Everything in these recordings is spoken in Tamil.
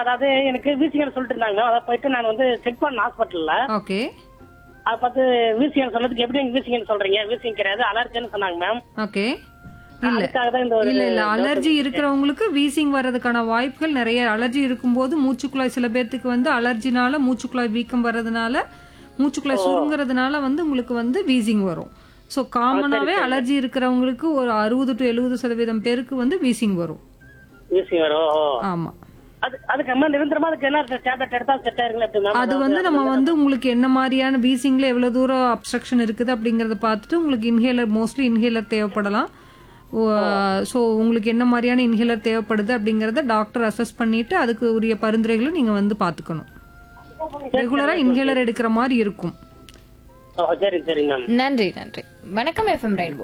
அதாவது எனக்கு வீசிங்கன்னு சொல்லிட்டு இருந்தாங்க அதை போயிட்டு நான் வந்து செக் பண்ண ஹாஸ்பிட்டல்ல ஓகே அதை பார்த்து வீசிங்கன்னு சொன்னதுக்கு எப்படி நீங்க வீசிங்கன்னு சொல்றீங்க வீசிங் கிடையாது அலர்ஜின்னு சொன்னாங்க மேம் ஓகே இல்ல அதுக்காக தான் இந்த ஒரு இல்ல இல்ல அலர்ஜி இருக்கிறவங்களுக்கு வீசிங் வர்றதுக்கான வாய்ப்புகள் நிறைய அலர்ஜி இருக்கும்போது மூச்சுக்குழாய் சில பேர்த்துக்கு வந்து அலர்ஜினால மூச்சுக்குழாய் வீக்கம் வர்றதுனால மூச்சுக்குழாய் சுருங்குறதுனால வந்து உங்களுக்கு வந்து வீசிங் வரும் ஸோ காமனாவே அலர்ஜி இருக்கிறவங்களுக்கு ஒரு அறுபது டு எழுபது சதவீதம் பேருக்கு வந்து வீசிங் வரும் வீசிங் வரும் ஓ. ஆமா அது அதுக்கு அம்மா நிரந்தரமா அதுக்கு என்ன டேப்லெட் எடுத்தா செட் ஆயிருங்களா எப்படி மேம் அது வந்து நம்ம வந்து உங்களுக்கு என்ன மாதிரியான வீசிங்ல எவ்வளவு தூரம் அப்ஸ்ட்ரக்ஷன் இருக்குது அப்படிங்கறத பார்த்துட்டு உங்களுக்கு இன்ஹேலர் மோஸ்ட்லி இன்ஹேலர் தேவைப்படலாம் ஸோ உங்களுக்கு என்ன மாதிரியான இன்ஹேலர் தேவைப்படுது அப்படிங்கறத டாக்டர் அசஸ் பண்ணிட்டு அதுக்கு உரிய பரிந்துரைகளை நீங்க வந்து பாத்துக்கணும் ரெகுலரா இன்ஹேலர் எடுக்கிற மாதிரி இருக்கும் ஓ, சரி சரி மேம் நன்றி நன்றி வணக்கம் FM rainbow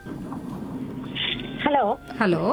hello hello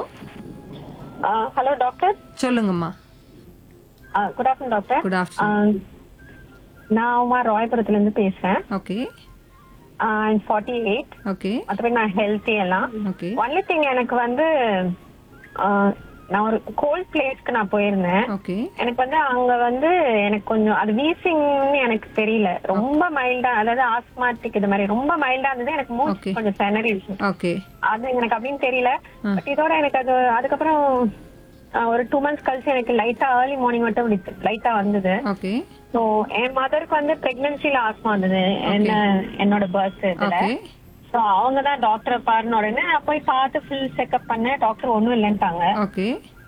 hello doctor சொல்லுங்கம்மா good afternoon doctor good afternoon நான் உமா ராயபுரத்துல இருந்து பேசுறேன் ஓகே ஃபார்ட்டி எயிட் ஓகே மற்றபடி நான் ஹெல்த்தி எல்லாம் ஓகே ஒன்லி திங் எனக்கு வந்து ஆஹ், நான் ஒரு கோல்ட் பிளேஸ்க்கு நான் போயிருந்தேன் ஓகே எனக்கு வந்து அங்க வந்து எனக்கு கொஞ்சம் அது வீசிங்னு எனக்கு தெரியல ரொம்ப மைல்டா அதாவது ஆஸ்மாட்டிக் இது மாதிரி ரொம்ப மைல்டா இருந்தது எனக்கு Okay. மூச்சு கொஞ்சம் திணறிடுச்சு ஓகே அது எனக்கு அப்படின்னு தெரியல பட் இதோட எனக்கு அது அதுக்கப்புறம் ஆஹ், ஒரு டூ மந்த்ஸ் கழிச்சு எனக்கு லைட்டா ஏர்லி மார்னிங் மட்டும் லைட்டா வந்தது ஓகே சோ என் மதருக்கு வந்து பிரெக்னன்சில ஆஸ்மா வந்தது என்ன என்னோட பர்த் இதுல ஓகே சோ அவங்க தான் டாக்டரை பாருன உடனே நான் போய் பார்த்து ஃபுல் செக்அப் பண்ணேன் டாக்டர் ஒண்ணும் இல்லைன்ட்டாங்க ஓகே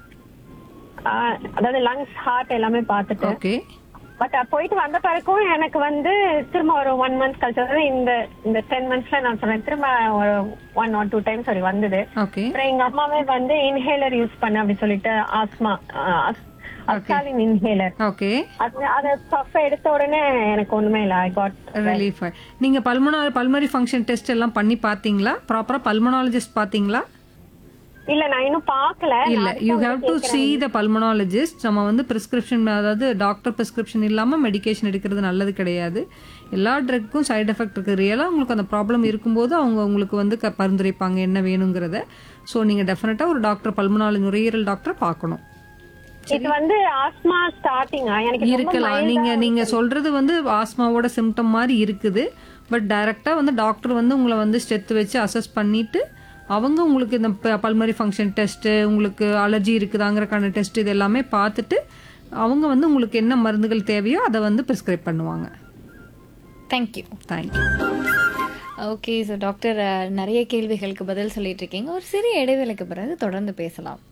ஆஹ், அதாவது லங்ஸ் ஹார்ட் எல்லாமே பார்த்துட்டு ஓகே பட் போயிட்டு வந்த பிறகும் எனக்கு வந்து திரும்ப ஒரு ஒன் மந்த் கழிச்சு அதாவது இந்த இந்த டென் மந்த்ஸ்ல நான் சொன்னேன் திரும்ப ஒரு ஒன் ஆர் டூ டைம்ஸ் அப்படி வந்தது ஓகே அப்புறம் எங்க அம்மாவே வந்து இன்ஹேலர் யூஸ் பண்ண அப்படி சொல்லிட்டு ஆஸ்மா அஸ்காலின் இன்ஹேலர் ஓகே அது அத பஃப் எடுத்த உடனே எனக்கு ஒண்ணுமே இல்ல ஐ காட் ரிலீஃப் நீங்க பல்மனால பல்மரி ஃபங்க்ஷன் டெஸ்ட் எல்லாம் பண்ணி பாத்தீங்களா ப்ராப்பரா பல்மனாலஜிஸ்ட் பாத்தீங்களா இல்ல நான் இன்னும் பாக்கல இல்ல you have to see the pulmonologist நம்ம வந்து பிரிஸ்கிரிப்ஷன் அதாவது டாக்டர் பிரிஸ்கிரிப்ஷன் இல்லாம மெடிகேஷன் எடுக்கிறது நல்லது கிடையாது எல்லா ட்ரக்கும் சைடு எஃபெக்ட் இருக்கு ரியலா உங்களுக்கு அந்த ப்ராப்ளம் இருக்கும்போது அவங்க உங்களுக்கு வந்து க- பரிந்துரைப்பாங்க என்ன வேணுங்கிறத ஸோ நீங்க டெஃபினட்டா ஒரு டாக்டர் பல்மனாலஜி நுரையீரல் டாக்டர் பார்க்கணும் இது வந்து ஆஸ்மா ஸ்டார்டிங்கா எனக்கு இது ரொம்ப இருக்கலாம் நீங்க நீங்க சொல்றது வந்து ஆஸ்மாவோட சிம்டம் மாதிரி இருக்குது பட் டைரக்டா வந்து டாக்டர் வந்து உங்களை வந்து ஸ்டெத் வச்சு அசஸ் பண்ணிட்டு அவங்க உங்களுக்கு இந்த பல்மரி ஃபங்க்ஷன் டெஸ்ட் உங்களுக்கு அலர்ஜி இருக்குதாங்கிறக்கான டெஸ்ட் இது எல்லாமே பார்த்துட்டு அவங்க வந்து உங்களுக்கு என்ன மருந்துகள் தேவையோ அதை வந்து ப்ரிஸ்கிரைப் பண்ணுவாங்க thank you thank you okay so doctor நிறைய கேள்விகளுக்கு பதில் சொல்லிட்டு இருக்கீங்க ஒரு சிறிய இடைவேளைக்கு பிறகு தொடர்ந்து பேசலாம்